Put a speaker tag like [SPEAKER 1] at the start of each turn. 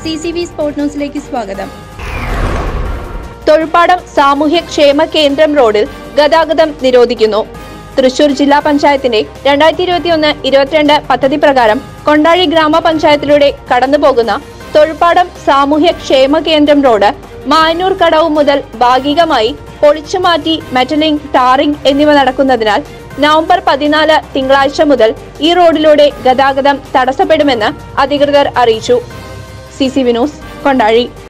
[SPEAKER 1] C C V sport ന്യൂസിലേക്ക് സ്വാഗതം
[SPEAKER 2] തൊഴുപ്പാടം സാമൂഹ്യ ക്ഷേമ കേന്ദ്രം റോഡിൽ ഗതാഗതം നിരോധിക്കുന്നു തൃശൂർ ജില്ലാ പഞ്ചായത്തിന്റെ രണ്ടായിരത്തി ഇരുപത്തിയൊന്ന് ഇരുപത്തിരണ്ട് പദ്ധതി പ്രകാരം കൊണ്ടാഴി ഗ്രാമപഞ്ചായത്തിലൂടെ കടന്നുപോകുന്ന തൊഴുപ്പാടം സാമൂഹ്യ ക്ഷേമ കേന്ദ്രം റോഡ് മായന്നൂർ കടവ് മുതൽ ഭാഗികമായി പൊളിച്ചുമാറ്റി മെറ്റലിംഗ് ടാറിംഗ് എന്നിവ നടക്കുന്നതിനാൽ നവംബർ പതിനാല് തിങ്കളാഴ്ച മുതൽ ഈ റോഡിലൂടെ ഗതാഗതം തടസ്സപ്പെടുമെന്ന് അധികൃതർ അറിയിച്ചു സി സി വിനോസ് കൊണ്ടാഴി